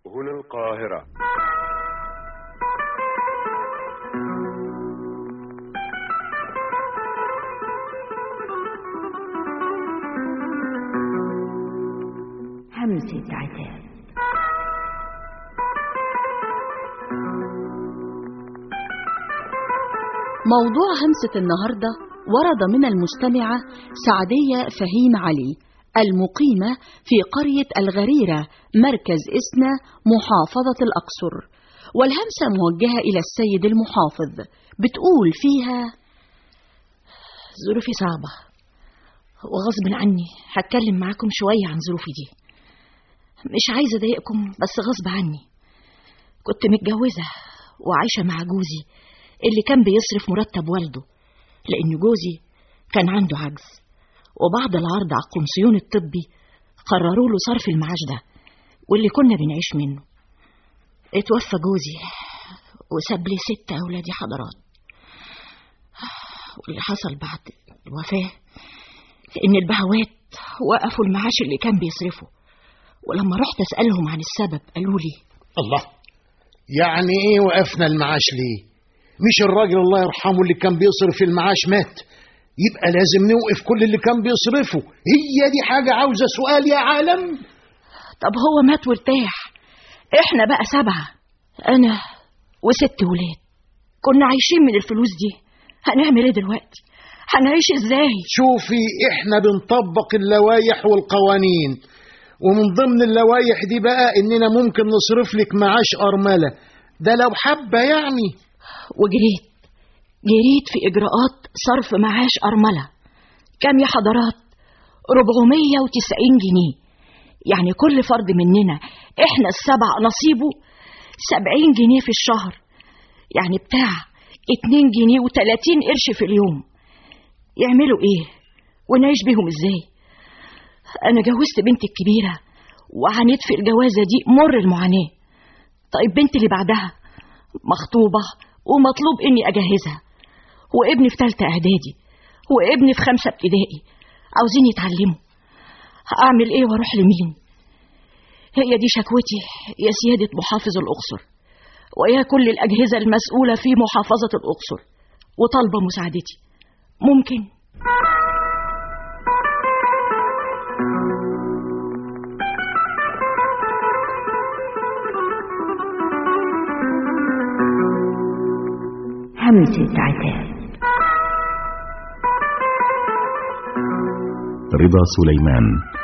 هنا القاهرة همسة عتاب موضوع همسة النهاردة ورد من المستمعة سعدية فهيم علي المقيمة في قرية الغريرة مركز إسنا محافظة الأقصر والهمسة موجهة إلى السيد المحافظ بتقول فيها ظروفي صعبة وغصب عني هتكلم معاكم شوية عن ظروفي دي مش عايزة أضايقكم بس غصب عني كنت متجوزة وعايشة مع جوزي اللي كان بيصرف مرتب والده لأن جوزي كان عنده عجز وبعد العرض على القمصيون الطبي قرروا له صرف المعاش ده واللي كنا بنعيش منه اتوفى جوزي وساب لي ست أولادي حضرات واللي حصل بعد الوفاة إن البهوات وقفوا المعاش اللي كان بيصرفه ولما رحت أسألهم عن السبب قالوا لي الله يعني ايه وقفنا المعاش ليه مش الراجل الله يرحمه اللي كان بيصرف المعاش مات يبقى لازم نوقف كل اللي كان بيصرفه هي دي حاجة عاوزة سؤال يا عالم طب هو مات وارتاح احنا بقى سبعة انا وست ولاد كنا عايشين من الفلوس دي هنعمل ايه دلوقتي هنعيش ازاي شوفي احنا بنطبق اللوائح والقوانين ومن ضمن اللوائح دي بقى اننا ممكن نصرف لك معاش ارملة ده لو حابة يعني وجريت جريت في اجراءات صرف معاش ارملة كام يا حضرات 490 جنيه يعني كل فرد مننا احنا السبع نصيبه 70 جنيه في الشهر يعني بتاع 2 جنيه و30 قرش في اليوم يعملوا ايه ونعيش بيهم ازاي انا جوزت بنتي الكبيرة وعانيت في الجوازة دي مر المعاناة طيب بنتي اللي بعدها مخطوبة ومطلوب اني اجهزها وابني في تالتة اعدادي وابني في خمسة ابتدائي عاوزين يتعلموا اعمل ايه واروح لمين هي دي شكوتي يا سيادة محافظ الأقصر ويا كل الأجهزة المسؤولة في محافظة الأقصر وطالبة مساعدتي ممكن همسة عتاب رضا سليمان